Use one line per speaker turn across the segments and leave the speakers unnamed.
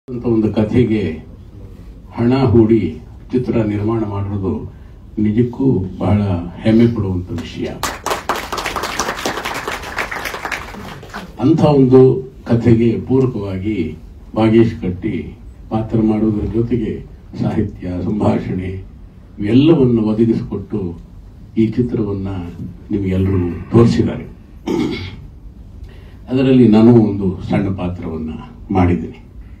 ಅಂತ ಒಂದು ಕಥೆಗೆ ಹಣ ಹೂಡಿ ಚಿತ್ರ ನಿರ್ಮಾಣ ಮಾಡಿರೋದು ನಿಜಕ್ಕೂ ಬಹಳ ಹೆಮ್ಮೆ ಪಡುವಂತ ವಿಷಯ ಅಂಥ ಒಂದು ಕಥೆಗೆ ಪೂರಕವಾಗಿ ಭಾಗೇಶ್ ಕಟ್ಟಿ ಪಾತ್ರ ಮಾಡುವುದರ ಜೊತೆಗೆ ಸಾಹಿತ್ಯ ಸಂಭಾಷಣೆ ಇವೆಲ್ಲವನ್ನು ಒದಗಿಸಿಕೊಟ್ಟು ಈ ಚಿತ್ರವನ್ನ ನಿಮಗೆಲ್ಲರೂ ತೋರಿಸಿದ್ದಾರೆ ಅದರಲ್ಲಿ ನಾನು ಒಂದು ಸಣ್ಣ ಪಾತ್ರವನ್ನ ಮಾಡಿದ್ದೀನಿ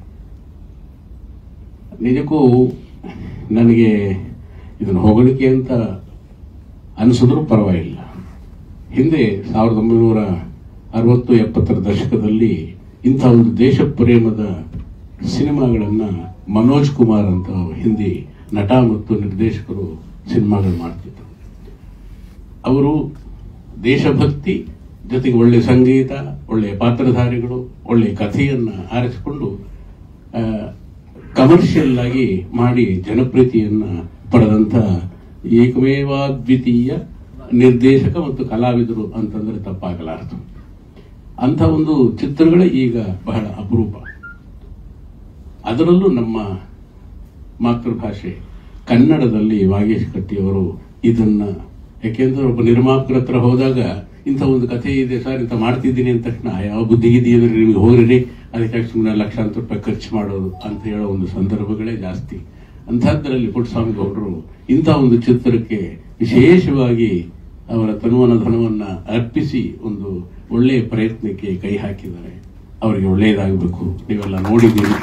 ನಿಜಕ್ಕೂ ನನಗೆ ಇದನ್ನು ಹೊಗಳಿಕೆ ಅಂತ ಅನಿಸಿದ್ರೂ ಪರವಾಗಿಲ್ಲ ಹಿಂದೆ ಸಾವಿರದ ಒಂಬೈನೂರ ಅರವತ್ತು ಎಪ್ಪತ್ತರ ದಶಕದಲ್ಲಿ ಇಂಥ ಒಂದು ದೇಶ ಪ್ರೇಮದ ಸಿನಿಮಾಗಳನ್ನ ಮನೋಜ್ ಕುಮಾರ್ ಅಂತ ಹಿಂದಿ ನಟ ಮತ್ತು ನಿರ್ದೇಶಕರು ಸಿನಿಮಾಗಳು ಮಾಡ್ತಿದ್ರು ಅವರು ದೇಶಭಕ್ತಿ ಜೊತೆಗೆ ಒಳ್ಳೆ ಸಂಗೀತ ಒಳ್ಳೆಯ ಪಾತ್ರಧಾರಿಗಳು ಒಳ್ಳೆಯ ಕಥೆಯನ್ನ ಆರಿಸಿಕೊಂಡು ಕಮರ್ಷಿಯಲ್ ಆಗಿ ಮಾಡಿ ಜನಪ್ರಿಯತೆಯನ್ನ ಪಡೆದಂತ ಏಕಮೇವಾದ್ವಿತೀಯ ನಿರ್ದೇಶಕ ಮತ್ತು ಕಲಾವಿದರು ಅಂತಂದ್ರೆ ತಪ್ಪಾಗಲಾರದು ಅಂತ ಒಂದು ಚಿತ್ರಗಳೇ ಈಗ ಬಹಳ ಅಪರೂಪ ಅದರಲ್ಲೂ ನಮ್ಮ ಮಾತೃಭಾಷೆ ಕನ್ನಡದಲ್ಲಿ ವಾಗೇಶ್ ಕಟ್ಟಿಯವರು ಇದನ್ನ ಯಾಕೆಂದ್ರೆ ಒಬ್ಬ ನಿರ್ಮಾಪಕರ ಹತ್ರ ಹೋದಾಗ ಇಂಥ ಒಂದು ಕಥೆ ಇದೆ ಸರ್ ಇಂಥ ಮಾಡ್ತಿದ್ದೀನಿ ಅಂದ ತಕ್ಷಣ ಯಾವ ಬುದ್ಧಿಗಿದ್ದಿ ಅಂದ್ರೆ ನಿಮಗೆ ಹೋಗ್ರಿ ಅದಕ್ಕೆ ಸುಮ್ಮನೆ ಲಕ್ಷಾಂತರ ರೂಪಾಯಿ ಖರ್ಚು ಮಾಡೋದು ಅಂತ ಹೇಳೋ ಒಂದು ಸಂದರ್ಭಗಳೇ ಜಾಸ್ತಿ ಅಂಥದ್ರಲ್ಲಿ ಪುಟ್ಟಸ್ವಾಮಿ ಗೌಡರು ಇಂಥ ಒಂದು ಚಿತ್ರಕ್ಕೆ ವಿಶೇಷವಾಗಿ ಅವರ ತನುವನ ಧನವನ್ನ ಅರ್ಪಿಸಿ ಒಂದು ಒಳ್ಳೆಯ ಪ್ರಯತ್ನಕ್ಕೆ ಕೈ ಹಾಕಿದ್ದಾರೆ ಅವರಿಗೆ ಒಳ್ಳೆಯದಾಗಬೇಕು ನೀವೆಲ್ಲ ನೋಡಿದ್ದೀರಿ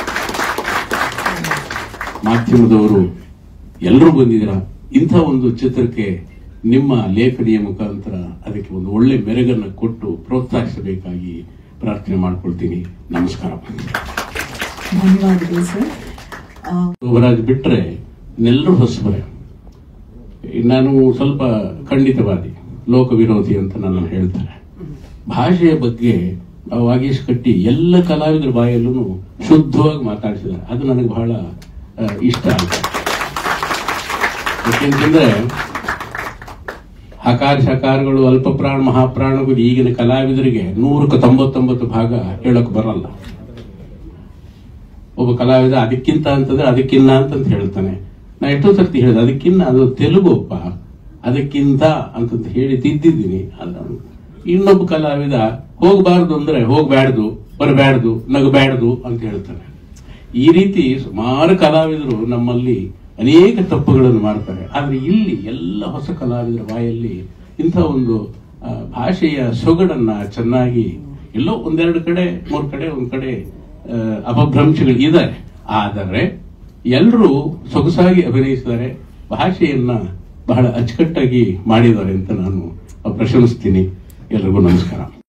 ಮಾಧ್ಯಮದವರು ಎಲ್ಲರೂ ಬಂದಿದ್ದೀರಾ ಇಂಥ ಒಂದು ಚಿತ್ರಕ್ಕೆ ನಿಮ್ಮ ಲೇಖನಿಯ ಮುಖಾಂತರ ಅದಕ್ಕೆ ಒಂದು ಒಳ್ಳೆ ಮೆರುಗನ್ನು ಕೊಟ್ಟು ಪ್ರೋತ್ಸಾಹಿಸಬೇಕಾಗಿ ಪ್ರಾರ್ಥನೆ ಮಾಡ್ಕೊಳ್ತೀನಿ ನಮಸ್ಕಾರ
ಧನ್ಯವಾದಗಳು ಸರ್ ಆ,
ಯುವರಾಜ್ ಬಿಟ್ರೆ ಇನ್ನೆಲ್ಲರೂ ಹೊಸಬರೇ ನಾನು ಸ್ವಲ್ಪ ಖಂಡಿತವಾದಿ ಲೋಕ ವಿರೋಧಿ ಅಂತ ನನ್ನ ಹೇಳ್ತಾರೆ ಭಾಷೆಯ ಬಗ್ಗೆ ಆ ವಾಗೇಶ್ ಕಟ್ಟಿ ಎಲ್ಲ ಕಲಾವಿದರ ಬಾಯಲ್ಲೂ ಶುದ್ಧವಾಗಿ ಮಾತಾಡಿಸಿದ್ದಾರೆ ಅದು ನನಗೆ ಬಹಳ ಆ, ಇಷ್ಟ ಆಯ್ತು ಯಾಕೆಂತಂದ್ರೆ ಹಕಾರ ಶಕಾರಗಳು ಅಲ್ಪ ಪ್ರಾಣ ಮಹಾಪ್ರಾಣಗಳು ಈಗಿನ ಕಲಾವಿದರಿಗೆ ನೂರಕ್ಕೆ ತೊಂಬತ್ತೊಂಬತ್ತು ಭಾಗ ಹೇಳಕ್ ಬರಲ್ಲ ಒಬ್ಬ ಕಲಾವಿದ ಅದಕ್ಕಿಂತ ಅಂತಂದ್ರೆ ಅದಕ್ಕಿನ್ನ ಅಂತಂತ ಹೇಳ್ತಾನೆ ನಾ ಎಷ್ಟೋ ಸರ್ತಿ ಹೇಳಿದೆ ಅದಕ್ಕಿನ್ನ ಅದು ತೆಲುಗುಪ್ಪ ಅದಕ್ಕಿಂತ ಅಂತಂತ ಹೇಳಿ ತಿದ್ದಿದ್ದೀನಿ ಅಲ್ಲ ಇನ್ನೊಬ್ಬ ಕಲಾವಿದ ಹೋಗಬಾರ್ದು ಅಂದ್ರೆ ಹೋಗ್ಬ್ಯಾಡ್ದು ಬರಬ್ಯಾಡ್ದು ನಗಬ್ಯಾಡ್ದು ಅಂತ ಹೇಳ್ತಾನೆ ಈ ರೀತಿ ಸುಮಾರು ಕಲಾವಿದರು ನಮ್ಮಲ್ಲಿ ಅನೇಕ ತಪ್ಪುಗಳನ್ನು ಮಾಡ್ತಾರೆ ಆದ್ರೆ ಇಲ್ಲಿ ಎಲ್ಲ ಹೊಸ ಕಲಾವಿದರ ಬಾಯಲ್ಲಿ ಇಂಥ ಒಂದು ಆ, ಭಾಷೆಯ ಸೊಗಡನ್ನ ಚೆನ್ನಾಗಿ ಎಲ್ಲೋ ಒಂದೆರಡು ಕಡೆ ಮೂರು ಕಡೆ ಒಂದ್ ಕಡೆ ಆ, ಅಪಭ್ರಂಶಗಳು ಇದೆ ಆದರೆ ಎಲ್ಲರೂ ಸೊಗಸಾಗಿ ಅಭಿನಯಿಸಿದ್ದಾರೆ ಭಾಷೆಯನ್ನ ಬಹಳ ಅಚ್ಚುಕಟ್ಟಾಗಿ ಮಾಡಿದ್ದಾರೆ ಅಂತ ನಾನು ಪ್ರಶಂಸ್ತೀನಿ ಎಲ್ರಿಗೂ ನಮಸ್ಕಾರ